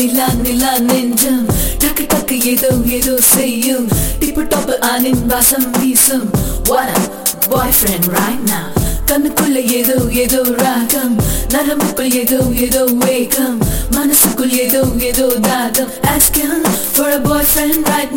நிலா நிலா நெஞ்சம் டக்கு டக்கு ஏதோ ஏதோ செய்யும் டிப்பு டாப்பு ஆனின் வாசம் வீசும் பாய் ஃப்ரெண்ட் ரைட் now கண்ணுக்குள்ள ஏதோ ஏதோ ராகம் நரம்புக்குள் ஏதோ ஏதோ வேகம் மனசுக்குள் ஏதோ ஏதோ தாகம் ask him for a boyfriend right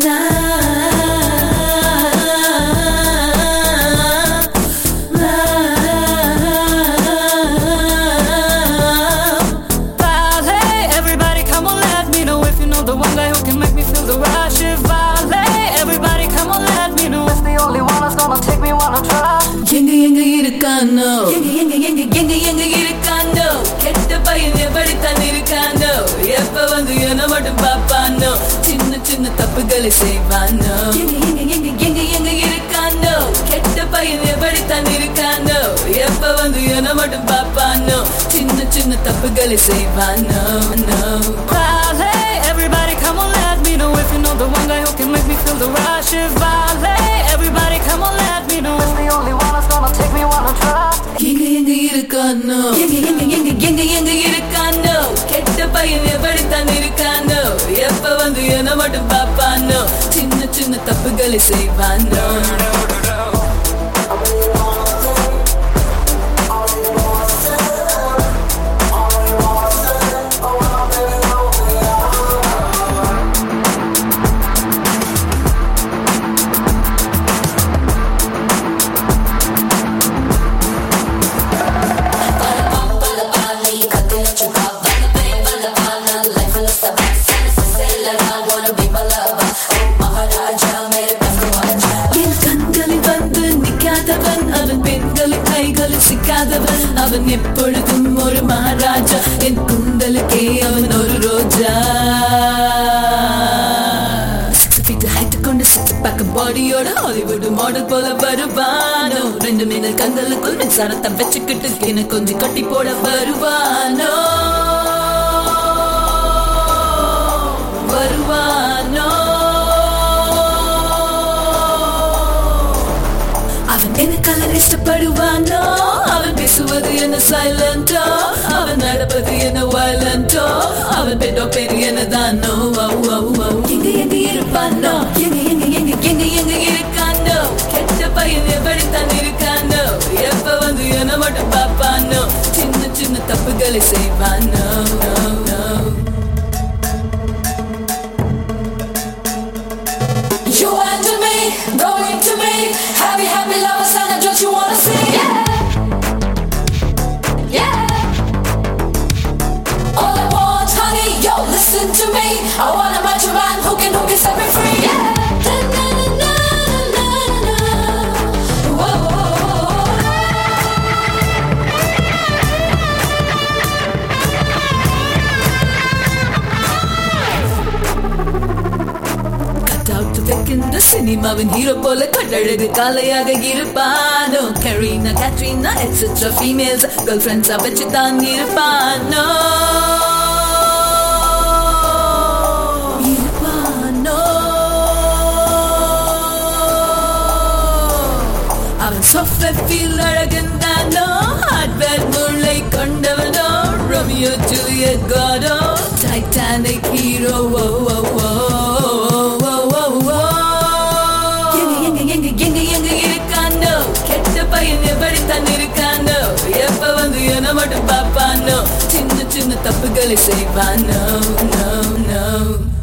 now Ballet, everybody come on, let me know if you know the one guy who can make me feel the rush. If ballet, everybody come on, let me know it's the only one that's gonna take me wanna try. எங்க எங்க இருக்கானோ எங்க எங்க எங்க எங்க எங்க இருக்கானோ கெட்ட பையன் எப்படித்தான் இருக்கானோ எப்ப வந்து என்ன மட்டும் பாப்பானோ சின்ன சின்ன தப்புகளை செய்வானோ எங்க எங்க எங்க எங்க எங்க இருக்கானோ கெட்ட பையன் எப்படித்தான் இருக்கானோ எப்ப வந்து என்ன மட்டும் பாப்பானோ சின்ன சின்ன தப்புகளை செய்வானோ no. Ballet, everybody come on, let me know if you know the one guy who can make me feel the rush. If ballet, everybody come on, let me know it's the only one that's gonna take me wanna try. எங்க எங்க இருக்கானோ எங்க எங்க எங்க எங்க எங்க இருக்கானோ கெட்ட பையன் எப்படித்தான் இருக்கானோ எப்ப வந்து என்ன மட்டும் பாப்பானோ சின்ன சின்ன தப்புகளை செய்வானோ என் கண்களில் வந்து நிக்காதவன் அவன் பெண்களின் கைகளில் சிக்காதவன் அவன் எப்பொழுதும் ஒரு மகாராஜா என் குண்டலுக்கே அவன் ஒரு ரோஜா Six feet height கொண்டு சிக்ஸ் பேக் பாடியோட ஹாலிவுட் மாடல் போல வருவானோ ரெண்டு மின்னல் கண்களுக்குள் மின்சாரத்தை வச்சுக்கிட்டு என்ன கொஞ்சம் கட்டி போட வருவானோ வருவானோ அவன் என்ன கலர் இஷ்டப்படுவானோ அவன் பேசுவது என்ன சைலண்டோ அவன் நடப்பது என்ன வயலண்டோ அவன் பெட்டோ பேரு என்ன தானோ எங்க எங்க இருப்பானோ எங்க எங்க எங்க எங்க எங்க இருக்கானோ கெட்ட பையன் எப்படித்தான் இருக்கானோ எப்ப வந்து என்ன மட்டும் பாப்பானோ சின்ன சின்ன தப்புகளை செய்வானோ no, no. You and me, going to me, happy, happy lovers, and I just you wanna see. Yeah, yeah. All I want, honey, yo, listen to me. I wanna match a man who can, who can set me free. Yeah. Da-na-na-na-na-na-na. Whoa, whoa, whoa. Cutout வைக்கின்ற சினிமாவின் hero போல கட்டழகு காலையாக இருப்பானோ Kareena Katrina etcetera females girl ஃப்ரெண்ட்ஸா வச்சு தான் இருப்பானோ இருப்பானோ அவன் சாஃப்ட்வேர் ஃபீல் அழகந்தானோ ஹார்ட்வேர் முல்லை கொண்டவனோ ரோமியோ ஜூலியட் காடோ டைட்டானிக் ஹீரோ ஓ ஓ ஓ ஓ ஓ ஓ எங்க எங்க எங்க எங்க எங்க இருக்கானோ கெட்ட பையன் எப்படித்தான் இருக்கானோ எப்ப வந்து என்ன மட்டும் பாப்பானோ சின்ன சின்ன தப்புகளை செய்வானோ no no